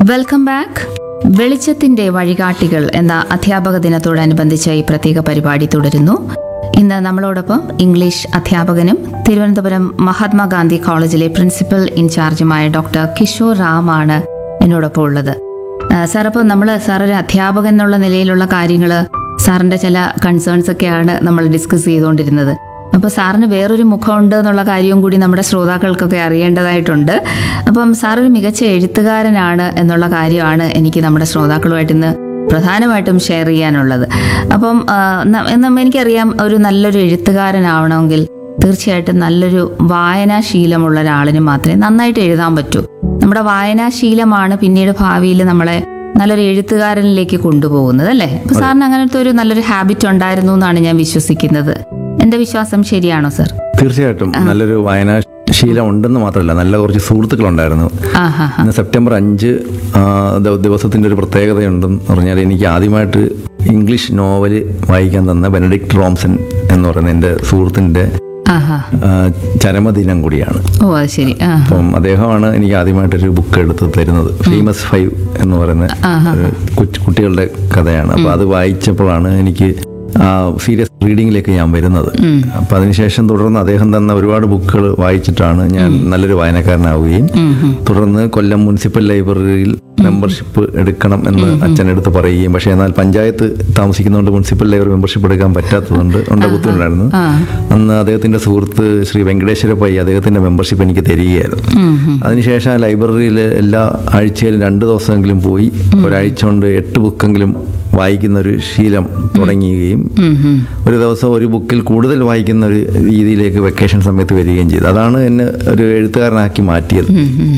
Welcome back വെളിച്ചത്തിന്റെ വഴികാട്ടികൾ എന്ന അധ്യാപക ദിനത്തോടനുബന്ധിച്ച് ഈ പ്രത്യേക പരിപാടി തുടരുന്നു ഇന്ന് നമ്മളോടൊപ്പം ഇംഗ്ലീഷ് അധ്യാപകനും തിരുവനന്തപുരം മഹാത്മാഗാന്ധി കോളേജിലെ പ്രിൻസിപ്പൽ ഇൻചാർജുമായ ഡോക്ടർ കിഷോർ റാമാണ് എന്നോടൊപ്പം ഉള്ളത് ആ, സാർ അപ്പോൾ നമ്മൾ സാർ ഒരു അധ്യാപകൻ എന്നുള്ള നിലയിലുള്ള കാര്യങ്ങൾ സാറിന്റെ ചില കൺസേൺസ് ഒക്കെയാണ് നമ്മൾ ഡിസ്കസ് ചെയ്തുകൊണ്ടിരുന്നത് അപ്പോൾ സാറിന് വേറൊരു മുഖമുണ്ട് എന്നുള്ള കാര്യവും കൂടി നമ്മുടെ ശ്രോതാക്കൾക്കൊക്കെ അറിയേണ്ടതായിട്ടുണ്ട് അപ്പം സാർ ഒരു മികച്ച എഴുത്തുകാരനാണ് എന്നുള്ള കാര്യമാണ് എനിക്ക് നമ്മുടെ ശ്രോതാക്കളുമായിട്ട് ഇന്ന് പ്രധാനമായിട്ടും ഷെയർ ചെയ്യാനുള്ളത് അപ്പം ആ, ന- നം- എനിക്കറിയാം ഒരു നല്ലൊരു എഴുത്തുകാരനാവണമെങ്കിൽ തീർച്ചയായിട്ടും നല്ലൊരു വായനാശീലമുള്ള ഒരാളിന് മാത്രമേ നന്നായിട്ട് എഴുതാൻ പറ്റൂ നമ്മുടെ വായനാശീലമാണ് പിന്നീട് ഭാവിയിൽ നമ്മളെ നല്ലൊരു എഴുത്തുകാരനിലേക്ക് കൊണ്ടുപോകുന്നത് അല്ലേ അപ്പൊ സാറിന് അങ്ങനത്തെ ഒരു നല്ലൊരു ഹാബിറ്റ് ഉണ്ടായിരുന്നു എന്നാണ് ഞാൻ വിശ്വസിക്കുന്നത് എന്റെ വിശ്വാസം ശരിയാണോ സർ തീർച്ചയായിട്ടും നല്ലൊരു വായനാ ശീലം ഉണ്ടെന്ന് മാത്രമല്ല നല്ല കുറച്ച് സുഹൃത്തുക്കളുണ്ടായിരുന്നു ആ ഹാ ഹാ ഇന്ന് സെപ്റ്റംബർ അഞ്ച് ആ, ദ- ദിവസത്തിന്റെ ഒരു പ്രത്യേകതയുണ്ടെന്ന് പറഞ്ഞാൽ എനിക്ക് ആദ്യമായിട്ട് ഇംഗ്ലീഷ് നോവല് വായിക്കാൻ തന്ന ബെനഡിക്ട് റോംസൺ എന്ന് പറയുന്ന എൻ്റെ സുഹൃത്തിൻ്റെ ആ ഹാ ആ, ചരമദിനം കൂടിയാണ് ഓ അത് ശരി ആ അപ്പം അദ്ദേഹമാണ് എനിക്ക് ആദ്യമായിട്ടൊരു ബുക്ക് എടുത്ത് തരുന്നത് ഫേമസ് ഫൈവ് എന്ന് പറയുന്ന ഒരു കൊച്ചു കുട്ടികളുടെ കഥയാണ് അപ്പോൾ അത് വായിച്ചപ്പോഴാണ് എനിക്ക് ആ സീരിയസ് റീഡിങ്ങിലേക്ക് ഞാൻ വരുന്നത് അപ്പം അതിനുശേഷം തുടർന്ന് അദ്ദേഹം തന്ന ഒരുപാട് ബുക്കുകൾ വായിച്ചിട്ടാണ് ഞാൻ നല്ലൊരു വായനക്കാരനാവുകയും തുടർന്ന് കൊല്ലം മുനിസിപ്പൽ ലൈബ്രറിയിൽ മെമ്പർഷിപ്പ് എടുക്കണം എന്ന് അച്ഛൻ എടുത്ത് പറയുകയും പക്ഷേ എന്നാൽ പഞ്ചായത്ത് താമസിക്കുന്നതുകൊണ്ട് മുനിസിപ്പൽ ലൈബ്രറി മെമ്പർഷിപ്പ് എടുക്കാൻ പറ്റാത്തതുകൊണ്ട് ഉണ്ട് ബുദ്ധിമുട്ടായിരുന്നു അന്ന് അദ്ദേഹത്തിന്റെ സുഹൃത്ത് ശ്രീ വെങ്കടേശ്വര പൈ അദ്ദേഹത്തിന്റെ മെമ്പർഷിപ്പ് എനിക്ക് തരികയായിരുന്നു അതിനുശേഷം ആ ലൈബ്രറിയിൽ എല്ലാ ആഴ്ചയിലും രണ്ട് ദിവസമെങ്കിലും പോയി ഒരാഴ്ച കൊണ്ട് എട്ട് ബുക്കെങ്കിലും വായിക്കുന്ന ഒരു ശീലം തുടങ്ങുകയും ഒരു ദിവസം ഒരു ബുക്കിൽ കൂടുതൽ വായിക്കുന്ന ഒരു രീതിയിലേക്ക് വെക്കേഷൻ സമയത്ത് വരികയും ചെയ്തു അതാണ് എന്നെ ഒരു എഴുത്തുകാരനാക്കി മാറ്റിയത്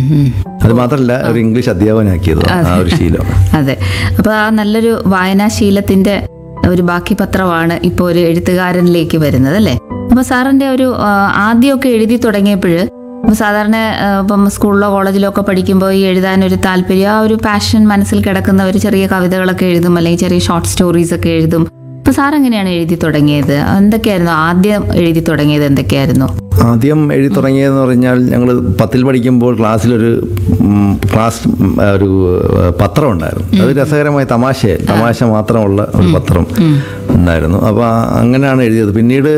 അത് മാത്രമല്ല ഒരു ഇംഗ്ലീഷ് അധ്യാപകനാക്കിയത് ആ ഒരു ശീലം അതെ അപ്പൊ ആ നല്ലൊരു വായനാശീലത്തിന്റെ ഒരു ബാക്കി പത്രമാണ് ഇപ്പോൾ ഒരു എഴുത്തുകാരനിലേക്ക് വരുന്നത് അല്ലേ അപ്പൊ സാറിന്റെ ഒരു ആ, ആദ്യമൊക്കെ എഴുതി തുടങ്ങിയപ്പോൾ ഇപ്പൊ സാധാരണ ആ, ഇപ്പം സ്കൂളിലോ കോളേജിലോ ഒക്കെ പഠിക്കുമ്പോൾ ഈ എഴുതാൻ ഒരു താല്പര്യം ആ ഒരു പാഷൻ മനസ്സിൽ കിടക്കുന്ന ഒരു ചെറിയ കവിതകളൊക്കെ എഴുതും അല്ലെങ്കിൽ ചെറിയ ഷോർട്ട് സ്റ്റോറീസ് ഒക്കെ എഴുതും അപ്പൊ സാർ എങ്ങനെയാണ് എഴുതി തുടങ്ങിയത് എന്തൊക്കെയായിരുന്നു ആദ്യം എഴുതി തുടങ്ങിയത് എന്തൊക്കെയായിരുന്നു ആദ്യം എഴുതി തുടങ്ങിയതെന്ന് പറഞ്ഞാൽ ഞങ്ങൾ പത്തിൽ പഠിക്കുമ്പോൾ ക്ലാസ്സിലൊരു ഉം, ക്ലാസ് ഉം, ഒരു ഏഹ്, പത്രം ഉണ്ടായിരുന്നു അത് രസകരമായ തമാശ തമാശ മാത്രമുള്ള ഒരു പത്രം ഉണ്ടായിരുന്നു അപ്പോൾ അങ്ങനെയാണ് എഴുതിയത് പിന്നീട്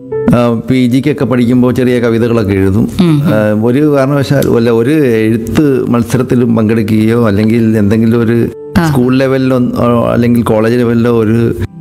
പി ജിക്കൊക്കെ പഠിക്കുമ്പോൾ ചെറിയ കവിതകളൊക്കെ എഴുതും ആ, ഒരു കാരണവശാൽ അല്ല ഒരു എഴുത്ത് മത്സരത്തിലും പങ്കെടുക്കുകയോ അല്ലെങ്കിൽ എന്തെങ്കിലും ഒരു സ്കൂൾ ലെവലിലോ ഓ, അല്ലെങ്കിൽ കോളേജ് ലെവലിലോ ഒരു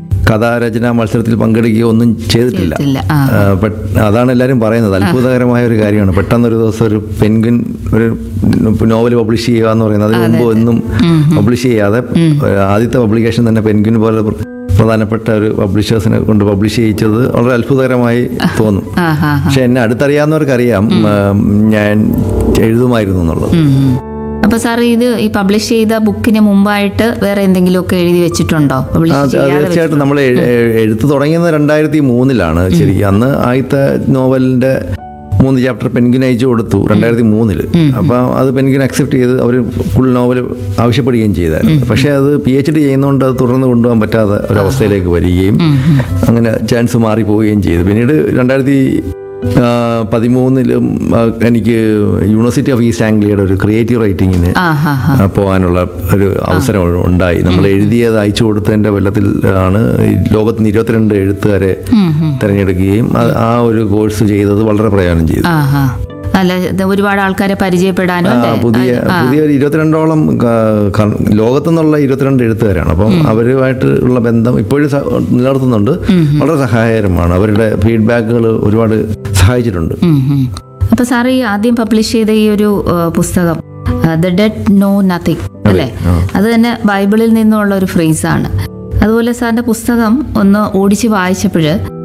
കഥാരചന മത്സരത്തിൽ പങ്കെടുക്കുകയോ ഒന്നും ചെയ്തിട്ടില്ല ഇല്ല ആ ആ, പെട്ട് അതാണ് എല്ലാവരും പറയുന്നത് അത്ഭുതകരമായ ഒരു കാര്യമാണ് പെട്ടെന്ന് ഒരു ദിവസം ഒരു പെൻഗ്വിൻ ഒരു നോവൽ പബ്ലിഷ് ചെയ്യുക എന്ന് പറയുന്നത് അതിന് മുമ്പ് ഒന്നും പബ്ലിഷ് ചെയ്യാതെ ആദ്യത്തെ പബ്ലിക്കേഷൻ തന്നെ പെൻഗ്വിൻ പോലെ പ്ര- പ്രധാനപ്പെട്ട ഒരു പബ്ലിഷേഴ്സിനെ കൊണ്ട് പബ്ലിഷ് ചെയ്യിച്ചത് വളരെ അത്ഭുതകരമായി തോന്നും ആ ഹാ പക്ഷെ എന്നെ അടുത്തറിയാവുന്നവർക്കറിയാം ആ, ഞാൻ എഴുതുമായിരുന്നു എന്നുള്ളത് ഉം ഉം. അപ്പൊ സാർ ഇത് ഈ പബ്ലിഷ് ചെയ്ത ബുക്കിന് മുമ്പായിട്ട് വേറെ എന്തെങ്കിലുമൊക്കെ എഴുതി വെച്ചിട്ടുണ്ടോ ആ, പബ്ലിഷ് അത് ചെയ്യാതെ തീർച്ചയായിട്ടും നമ്മൾ എഴുത്ത് തുടങ്ങിയത് രണ്ടായിരത്തി മൂന്നിലാണ് ശരിക്കും അന്ന് ആദ്യത്തെ നോവലിന്റെ മൂന്ന് ചാപ്റ്റർ പെൻഗിൻ അയച്ചു കൊടുത്തു രണ്ടായിരത്തി മൂന്നില് അപ്പൊ അത് പെൻഗിൻ അക്സെപ്റ്റ് ചെയ്ത് അവർ ഫുൾ നോവൽ ആവശ്യപ്പെടുകയും ചെയ്തായിരുന്നു പക്ഷേ അത് പി എച്ച് ഡി ചെയ്യുന്നതുകൊണ്ട് അത് തുടർന്ന് കൊണ്ടുപോകാൻ പറ്റാത്ത ഒരവസ്ഥയിലേക്ക് വരികയും അങ്ങനെ ചാൻസ് മാറിപ്പോവുകയും ചെയ്തു പിന്നീട് രണ്ടായിരത്തി ആ, പതിമൂന്നിലും ആ, എനിക്ക് യൂണിവേഴ്സിറ്റി ഓഫ് ഈസ്റ്റ് ആംഗ്ലിയയുടെ ഒരു ക്രിയേറ്റീവ് റൈറ്റിങ്ങിന് ആ ഹാ ഹാ ആ, പോകാനുള്ള ഒരു അവസരം ഉണ്ടായി നമ്മൾ എഴുതിയത് അയച്ചു കൊടുത്തതിന്റെ വെള്ളത്തിൽ ആണ് ഈ ലോകത്തിന് ഇരുപത്തിരണ്ട് എഴുത്തുകാരെ തിരഞ്ഞെടുക്കുകയും അത് ആ ഒരു കോഴ്സ് ചെയ്തത് വളരെ പ്രയോജനം ചെയ്തു ആ ഹാ അല്ല ഇത് ഒരുപാട് ആൾക്കാരെ പരിചയപ്പെടാനും ആ, അല്ലേ പുതിയ പുതിയ ഒരു ഇരുപത്തിരണ്ടോളം ക- ക- ലോകത്തുനിന്നുള്ള ഇരുപത്തിരണ്ട് എഴുത്തുകാരാണ് അപ്പം അവരുമായിട്ട് ഉള്ള ബന്ധം ഇപ്പോഴും സ- നിലനിർത്തുന്നുണ്ട് വളരെ സഹായകരമാണ് അവരുടെ ഫീഡ്ബാക്കുകൾ ഒരുപാട് സഹായിച്ചിട്ടുണ്ട് ഉം, ഉം. അപ്പൊ സാർ ഈ ആദ്യം പബ്ലിഷ് ചെയ്ത ഈ ഒരു ആ, പുസ്തകം ദ ഡെഡ് നോ നത്തിങ് അല്ലേ അത് തന്നെ ബൈബിളിൽ നിന്നുള്ള ഒരു ഫ്രേസാണ് അതുപോലെ സാറിന്റെ പുസ്തകം ഒന്ന് ഓടിച്ച് വായിച്ചപ്പോൾ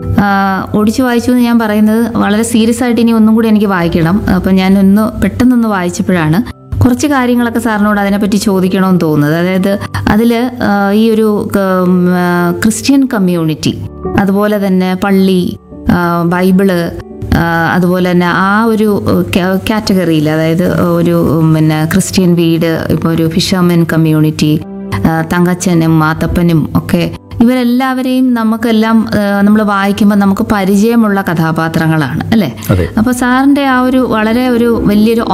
ഓടിച്ച് വായിച്ചു എന്ന് ഞാൻ പറയുന്നത് വളരെ സീരിയസ് ആയിട്ട് ഇനി ഒന്നും കൂടി എനിക്ക് വായിക്കണം അപ്പം ഞാൻ ഒന്ന് പെട്ടെന്നൊന്ന് വായിച്ചപ്പോഴാണ് കുറച്ച് കാര്യങ്ങളൊക്കെ സാറിനോട് അതിനെപ്പറ്റി ചോദിക്കണമെന്ന് തോന്നുന്നത് അതായത് അതിൽ ഈ ഒരു ഉം, ആ, ക്രിസ്ത്യൻ കമ്മ്യൂണിറ്റി അതുപോലെ തന്നെ പള്ളി ആ, ബൈബിള് ആ, അതുപോലെ തന്നെ ആ ഒരു കാറ്റഗറിയിൽ അതായത് ഒരു ഉം, പിന്നെ ക്രിസ്ത്യൻ വീട് ഇപ്പോൾ ഒരു ഫിഷർമെൻ കമ്മ്യൂണിറ്റി ആ, തങ്കച്ചനും മാത്തപ്പനും ഒക്കെ ഇവരെല്ലാവരെയും നമുക്കെല്ലാം നമ്മൾ വായിക്കുമ്പോൾ നമുക്ക് പരിചയമുള്ള കഥാപാത്രങ്ങളാണ് അല്ലേ അതെ അപ്പോൾ സാറിൻ്റെ ആ ഒരു വളരെ ഒരു വലിയൊരു